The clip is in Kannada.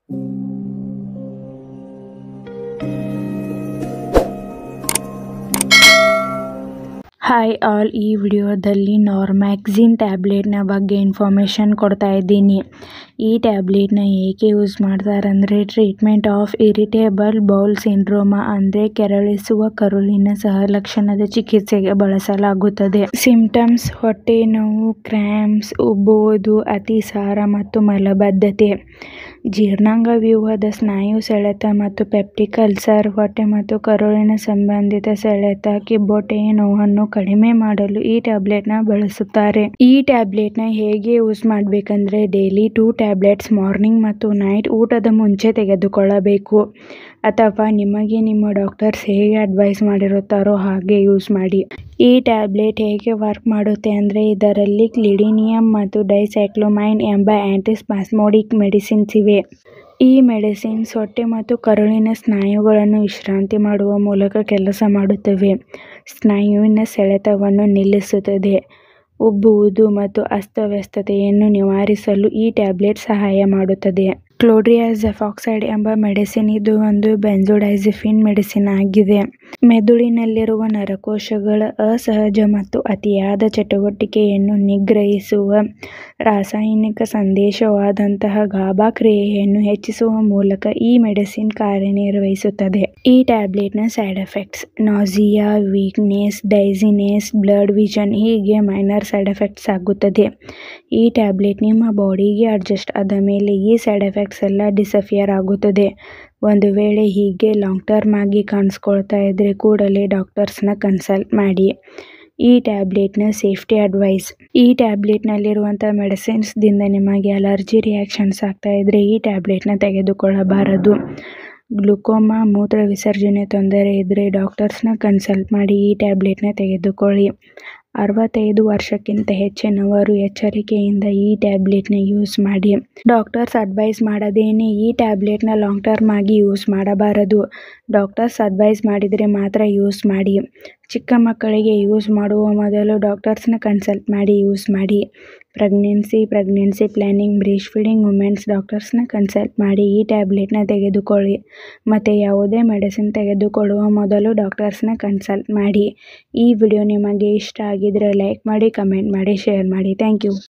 ಹಾಯ್ ಆಲ್ ಈ ವಿಡಿಯೋದಲ್ಲಿ ನಾರ್ಮ್ಯಾಕ್ಸಿನ್ ಟ್ಯಾಬ್ಲೆಟ್ನ ಬಗ್ಗೆ ಇನ್ಫಾರ್ಮೇಷನ್ ಕೊಡ್ತಾ ಇದ್ದೀನಿ ಈ ಟ್ಯಾಬ್ಲೆಟ್ನ ಏಕೆ ಯೂಸ್ ಮಾಡ್ತಾರಂದರೆ ಟ್ರೀಟ್ಮೆಂಟ್ ಆಫ್ ಇರಿಟೇಬಲ್ ಬೌಲ್ ಸಿಂಡ್ರೋಮಾ ಅಂದರೆ ಕೆರಳಿಸುವ ಕರುಳಿನ ಸಹಲಕ್ಷಣದ ಚಿಕಿತ್ಸೆಗೆ ಬಳಸಲಾಗುತ್ತದೆ ಸಿಂಪ್ಟಮ್ಸ್ ಹೊಟ್ಟೆ ನೋವು ಕ್ರ್ಯಾಂಪ್ಸ್ ಉಬ್ಬುವುದು ಅತಿಸಾರ ಮತ್ತು ಮಲಬದ್ಧತೆ ಜೀರ್ಣಾಂಗ ವ್ಯೂಹದ ಸ್ನಾಯು ಸೆಳೆತ ಮತ್ತು ಪೆಪ್ಟಿಕ್ ಅಲ್ಸರ್ ಹೊಟ್ಟೆ ಮತ್ತು ಕರುಳಿನ ಸಂಬಂಧಿತ ಸೆಳೆತ ಕಿಬ್ಬೊಟ್ಟೆಯ ನೋವನ್ನು ಕಡಿಮೆ ಮಾಡಲು ಈ ಟ್ಯಾಬ್ಲೆಟ್ನ ಬಳಸುತ್ತಾರೆ ಈ ಟ್ಯಾಬ್ಲೆಟ್ನ ಹೇಗೆ ಯೂಸ್ ಮಾಡಬೇಕಂದ್ರೆ ಡೈಲಿ ಟೂ ಟ್ಯಾಬ್ಲೆಟ್ಸ್ ಮಾರ್ನಿಂಗ್ ಮತ್ತು ನೈಟ್ ಊಟದ ಮುಂಚೆ ತೆಗೆದುಕೊಳ್ಳಬೇಕು ಅಥವಾ ನಿಮಗೆ ನಿಮ್ಮ ಡಾಕ್ಟರ್ಸ್ ಹೇಗೆ ಅಡ್ವೈಸ್ ಮಾಡಿರುತ್ತಾರೋ ಹಾಗೆ ಯೂಸ್ ಮಾಡಿ ಈ ಟ್ಯಾಬ್ಲೆಟ್ ಹೇಗೆ ವರ್ಕ್ ಮಾಡುತ್ತೆ ಅಂದರೆ ಇದರಲ್ಲಿ ಕ್ಲಿಡಿನಿಯಂ ಮತ್ತು ಡೈಸೈಕ್ಲೋಮೈನ್ ಎಂಬ ಆಂಟಿಸ್ಪಾಸ್ಮೋಡಿಕ್ ಮೆಡಿಸಿನ್ಸ್ ಇವೆ ಈ ಮೆಡಿಸಿನ್ಸ್ ಹೊಟ್ಟೆ ಮತ್ತು ಕರುಳಿನ ಸ್ನಾಯುಗಳನ್ನು ವಿಶ್ರಾಂತಿ ಮಾಡುವ ಮೂಲಕ ಕೆಲಸ ಮಾಡುತ್ತವೆ ಸ್ನಾಯುವಿನ ಸೆಳೆತವನ್ನು ನಿಲ್ಲಿಸುತ್ತದೆ ಉಬ್ಬುವುದು ಮತ್ತು ಅಸ್ತವ್ಯಸ್ತತೆಯನ್ನು ನಿವಾರಿಸಲು ಈ ಟ್ಯಾಬ್ಲೆಟ್ ಸಹಾಯ ಮಾಡುತ್ತದೆ ಕ್ಲೋಡ್ರಿಯಾಜೆಫಾಕ್ಸೈಡ್ ಎಂಬ ಮೆಡಿಸಿನ್ ಇದು ಒಂದು ಬೆಂಜೋಡೈಸಿಫಿನ್ ಮೆಡಿಸಿನ್ ಆಗಿದೆ ಮೆದುಳಿನಲ್ಲಿರುವ ನರಕೋಶಗಳ ಅಸಹಜ ಮತ್ತು ಅತಿಯಾದ ಚಟುವಟಿಕೆಯನ್ನು ನಿಗ್ರಹಿಸುವ ರಾಸಾಯನಿಕ ಸಂದೇಶವಾದಂತಹ ಗಾಬಾ ಕ್ರಿಯೆಯನ್ನು ಹೆಚ್ಚಿಸುವ ಮೂಲಕ ಈ ಮೆಡಿಸಿನ್ ಕಾರ್ಯನಿರ್ವಹಿಸುತ್ತದೆ ಈ ಟ್ಯಾಬ್ಲೆಟ್ನ side effects nausea weakness dizziness blood vision ಹೀಗೆ ಮೈನರ್ ಸೈಡ್ ಎಫೆಕ್ಟ್ಸ್ ಆಗುತ್ತದೆ ಈ ಟ್ಯಾಬ್ಲೆಟ್ ನಿಮ್ಮ ಬಾಡಿಗೆ ಅಡ್ಜಸ್ಟ್ ಆದ ಮೇಲೆ ಈ ಸೈಡ್ ಎಫೆಕ್ಟ್ಸ್ ಎಲ್ಲ ಡಿಸಫಿಯರ್ ಆಗುತ್ತದೆ ಒಂದು ವೇಳೆ ಹೀಗೆ ಲಾಂಗ್ ಟರ್ಮ್ ಆಗಿ ಕಾಣಿಸ್ಕೊಳ್ತಾ ಇದ್ರೆ ಕೂಡಲೇ ಡಾಕ್ಟರ್ಸ್ನ ಕನ್ಸಲ್ಟ್ ಮಾಡಿ ಈ ಟ್ಯಾಬ್ಲೆಟ್ನ ಸೇಫ್ಟಿ ಅಡ್ವೈಸ್ ಈ ಟ್ಯಾಬ್ಲೆಟ್ನಲ್ಲಿರುವಂಥ ಮೆಡಿಸಿನ್ಸ್ದಿಂದ ನಿಮಗೆ ಅಲರ್ಜಿ ರಿಯಾಕ್ಷನ್ಸ್ ಆಗ್ತಾ ಇದ್ರೆ ಈ ಟ್ಯಾಬ್ಲೆಟ್ನ ತೆಗೆದುಕೊಳ್ಳಬಾರದು ಗ್ಲುಕೋಮಾ ಮೂತ್ರ ವಿಸರ್ಜನೆ ತೊಂದರೆ ಇದ್ದರೆ ಡಾಕ್ಟರ್ಸ್ನ ಕನ್ಸಲ್ಟ್ ಮಾಡಿ ಈ ಟ್ಯಾಬ್ಲೆಟ್ನ ತೆಗೆದುಕೊಳ್ಳಿ ಅರವತ್ತೈದು ವರ್ಷಕ್ಕಿಂತ ಹೆಚ್ಚಿನವರು ಎಚ್ಚರಿಕೆಯಿಂದ ಈ ಟ್ಯಾಬ್ಲೆಟ್ನ ಯೂಸ್ ಮಾಡಿ ಡಾಕ್ಟರ್ಸ್ ಅಡ್ವೈಸ್ ಮಾಡದೇನೆ ಈ ಟ್ಯಾಬ್ಲೆಟ್ನ ಲಾಂಗ್ ಟರ್ಮ್ ಆಗಿ ಯೂಸ್ ಮಾಡಬಾರದು ಡಾಕ್ಟರ್ಸ್ ಅಡ್ವೈಸ್ ಮಾಡಿದರೆ ಮಾತ್ರ ಯೂಸ್ ಮಾಡಿ ಚಿಕ್ಕ ಮಕ್ಕಳಿಗೆ ಯೂಸ್ ಮಾಡುವ ಮೊದಲು ಡಾಕ್ಟರ್ಸ್ನ ಕನ್ಸಲ್ಟ್ ಮಾಡಿ ಯೂಸ್ ಮಾಡಿ pregnancy pregnancy planning breast feeding womens ಡಾಕ್ಟರ್ಸ್ನ ಕನ್ಸಲ್ಟ್ ಮಾಡಿ ಈ ಟ್ಯಾಬ್ಲೆಟ್ನ ತೆಗೆದುಕೊಳ್ಳಿ ಮತ್ತು ಯಾವುದೇ ಮೆಡಿಸಿನ್ ತೆಗೆದುಕೊಳ್ಳುವ ಮೊದಲು ಡಾಕ್ಟರ್ಸ್ನ ಕನ್ಸಲ್ಟ್ ಮಾಡಿ ಈ ವಿಡಿಯೋ ನಿಮಗೆ ಇಷ್ಟ ಆಗಿದ್ರೆ ಲೈಕ್ ಮಾಡಿ ಕಮೆಂಟ್ ಮಾಡಿ ಶೇರ್ ಮಾಡಿ ಥ್ಯಾಂಕ್ ಯು